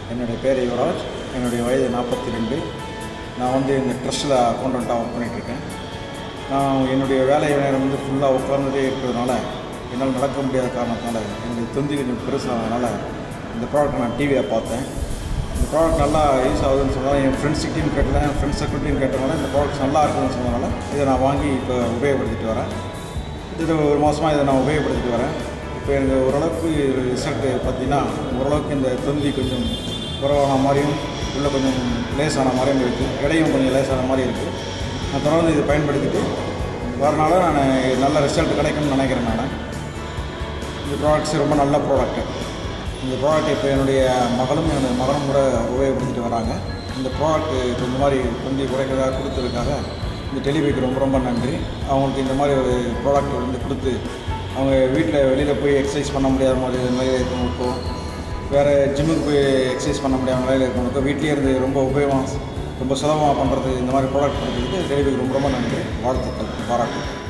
என்னுடைய பேர் யுவராஜ் என்னுடைய வயது நாற்பத்தி ரெண்டு நான் வந்து இந்த ட்ரஸ்ட்டில் அக்கௌண்டண்ட்டாக ஒர்க் பண்ணிகிட்ருக்கேன் நான் என்னுடைய வேலை நேரம் வந்து ஃபுல்லாக உட்கார்ந்துட்டே இருக்கிறதுனால என்னால் நடக்க முடியாத காரணத்தினால என்னுடைய தொந்தி கொஞ்சம் பெருசானதுனால இந்த ப்ராடக்ட் நான் டிவியில் பார்த்தேன் இந்த ப்ராடக்ட் நல்லா யூஸ் ஆகுதுன்னு சொன்னால் என் ஃப்ரெண்ட்ஸ்கிட்டையும் கேட்டேன் என் ஃப்ரெண்ட்ஸ் சர்க்கிள்டையும் கேட்டனால இந்த ப்ராடக்ட்ஸ் நல்லா இருக்குதுன்னு சொன்னதுனால இதை நான் வாங்கி இப்போ உபயோகப்படுத்திட்டு வரேன் இது ஒரு மாதமாக இதை நான் உபயோகப்படுத்திட்டு வரேன் இப்போ எனக்கு ஓரளவுக்கு ரிசல்ட்டு பார்த்தீங்கன்னா ஓரளவுக்கு இந்த தொந்தி கொஞ்சம் குறவான மாதிரியும் உள்ள கொஞ்சம் லேசான மாதிரியும் இருக்குது எடையும் கொஞ்சம் லேசான மாதிரி இருக்குது நான் தொடர்ந்து இதை பயன்படுத்திட்டு வரனால நான் நல்ல ரிசல்ட் கிடைக்கும்னு நினைக்கிறேன் நான் இந்த ப்ராடக்ட்ஸ் ரொம்ப நல்ல ப்ராடக்ட்டு இந்த ப்ராடக்ட் இப்போ என்னுடைய மகளும் என்னுடைய மகனும் கூட உபயோகப்படுத்திட்டு வராங்க இந்த ப்ராடக்ட் இப்போ இந்த மாதிரி கொஞ்சம் குறைக்கிறதாக கொடுத்ததுக்காக இந்த டெலிவிக்கு ரொம்ப ரொம்ப நன்றி அவங்களுக்கு இந்த மாதிரி ஒரு ப்ராடக்ட் வந்து கொடுத்து அவங்க வீட்டில் வெளியில் போய் எக்ஸசைஸ் பண்ண முடியாத மாதிரி நிலையில் இருக்கவங்களுக்கோ வேறு ஜிம்முக்கு போய் எக்ஸசைஸ் பண்ண முடியாத நிலையில் இருக்கவங்களுக்கோ வீட்டிலே இருந்து ரொம்ப உபயோகம் ரொம்ப சுலபமாக பண்ணுறது இந்த மாதிரி ப்ராடக்ட் கொடுத்ததுக்கு டெலிவிக்கு ரொம்ப ரொம்ப நன்றி வாழ்த்துக்கள் பாராட்டு